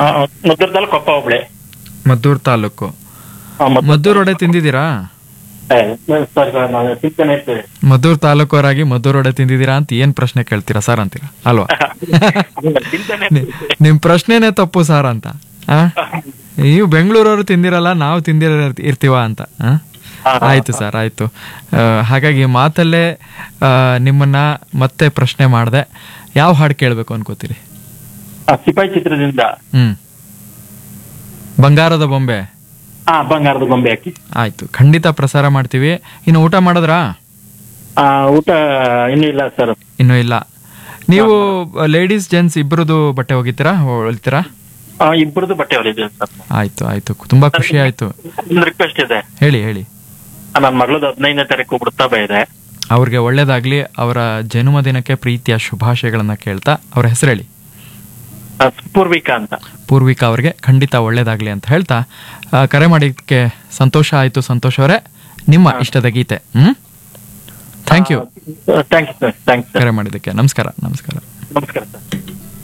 ಆ, ಮದ್ದೂರ್ದಲ್ಲಿ ಕೊಪ್ಪ ಹೋಬಳಿ ಮದ್ದೂರು ತಾಲೂಕು ಆ, ಮದ್ದೂರ್- ಮದ್ದೂರು ವಡೆ ತಿಂದಿದ್ದೀರಾ ಏ, ಸರ್ ನಾವು ಚಿಂತನೆ ಇರ್ತೇವೆ ಮದ್ದೂರು ತಾಲೂಕವರಾಗಿ ಮದ್ದೂರು ವಡೆ ತಿಂದಿದ್ದೀರಾ ಅಂತ ಏನ್ ಪ್ರಶ್ನೆ ಕೇಳ್ತೀರಾ ಸರ್ ಅಂತೀರಾ ಅಲ್ವಾ ಚಿಂತನೆ ನಿ- ನಿಮ್ ಪ್ರಶ್ನೆನೇ ತಪ್ಪು ಸರ್ ಅಂತ ಆ? ನೀವು ಬೆಂಗಳೂರವರು ತಿಂದಿರಲ್ಲ ನಾವು ತಿಂದಿರ ಇರ್ತೀವ ಅಂತ ಆ? ಆಯ್ತು ಸರ್ ಆಯ್ತು ಆ, ಹಾಗಾಗಿ ಮಾತಲ್ಲೇ ಆ, ನಿಮ್ಮನ್ನ ಮತ್ತೆ ಪ್ರಶ್ನೆ ಮಾಡಿದೆ ಯಾವ ಹಾಡು ಕೇಳಬೇಕು ಅನ್ಕೋತೀರಿ ಆ, ಸಿಪಾಯಿ ಚಿತ್ರದಿಂದ ಹ್ಮ್ ಬಂಗಾರದ ಬೊಂಬೆ ಹಾ ಬಂಗಾರದ ಗೊಂಬೆ ಹಾಕಿ ಆಯ್ತು ಖಂಡಿತ ಪ್ರಸಾರ ಮಾಡ್ತೀವಿ ಇನ್ನು ಊಟ ಮಾಡಿದ್ರಾ ಆ, ಊಟ ಇನ್ನೂ ಇಲ್ಲ ಸರ್ ಇನ್ನೂ ಇಲ್ಲ ನೀವು ಲೇಡೀಸ್ ಜೆಂಟ್ಸ್ ಇಬ್ಬರದು ಬಟ್ಟೆ ಹೋಗಿತೀರಾ ಹೊಲಿತೀರಾ ಆ, ಇಬ್ಬರದು ಬಟ್ಟೆ ಹೊಲಿದ್ದೀವಿ ಸರ್ ಆಯ್ತು ಆಯ್ತು ತುಂಬಾ ಖುಷಿ ಆಯ್ತು ಒಂದು ರಿಕ್ವೆಸ್ಟ್ ಇದೆ ಹೇಳಿ ಹೇಳಿ ಆ, ನನ್ನ ಮಗಳದ್ದು ಹದಿನೈದನೇ ತಾರೀಕು ವೃತ್ತಾಭ ಇದೆ ಅವ್ರಿಗೆ ಒಳ್ಳೇದಾಗ್ಲಿ ಅವರ ಜನ್ಮದಿನಕ್ಕೆ ಪ್ರೀತಿಯ ಶುಭಾಶಯಗಳನ್ನ ಕೇಳ್ತಾ ಅವ್ರ ಹೆಸರು ಹೇಳಿ ಆ, ಪೂರ್ವಿಕಾ ಅಂತ ಪೂರ್ವಿಕಾ ಅವ್ರಿಗೆ ಖಂಡಿತ ಒಳ್ಳೇದಾಗ್ಲಿ ಅಂತ ಹೇಳ್ತಾ ಆ, ಕರೆ ಮಾಡಿದ್ದಕ್ಕೆ ಸಂತೋಷ ಆಯ್ತು ಸಂತೋಷ್ ಅವರೇ ನಿಮ್ಮ ಇಷ್ಟದ ಗೀತೆ hmm thank you thank you sir thanks sir ಕರೆ ಮಾಡಿದ್ದಕ್ಕೆ ನಮಸ್ಕಾರ ನಮಸ್ಕಾರ ನಮಸ್ಕಾರ ಸರ್